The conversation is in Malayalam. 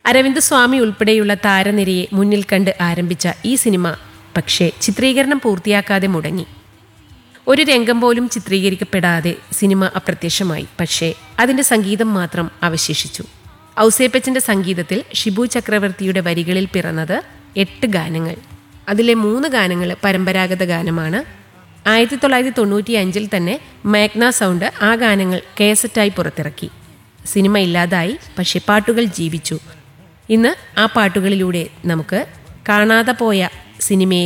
അരവിന്ദ് സ്വാമി ഉൾപ്പെടെയുള്ള താരനിരയെ മുന്നിൽ കണ്ട് ആരംഭിച്ച ഈ സിനിമ പക്ഷേ ചിത്രീകരണം പൂർത്തിയാക്കാതെ മുടങ്ങി ഒരു രംഗം പോലും ചിത്രീകരിക്കപ്പെടാതെ സിനിമ അപ്രത്യക്ഷമായി പക്ഷേ അതിൻ്റെ സംഗീതം മാത്രം അവശേഷിച്ചു ഔസേപ്പച്ചൻ്റെ സംഗീതത്തിൽ ഷിബു ചക്രവർത്തിയുടെ വരികളിൽ പിറന്നത് എട്ട് ഗാനങ്ങൾ അതിലെ മൂന്ന് ഗാനങ്ങൾ പരമ്പരാഗത ഗാനമാണ് ആയിരത്തി തൊള്ളായിരത്തി തൊണ്ണൂറ്റി അഞ്ചിൽ തന്നെ മാഗ്ന സൗണ്ട് ആ ഗാനങ്ങൾ കേസറ്റായി പുറത്തിറക്കി സിനിമ ഇല്ലാതായി പക്ഷേ പാട്ടുകൾ ജീവിച്ചു ഇന്ന് ആ പാട്ടുകളിലൂടെ നമുക്ക് കാണാതെ പോയ സിനിമയെ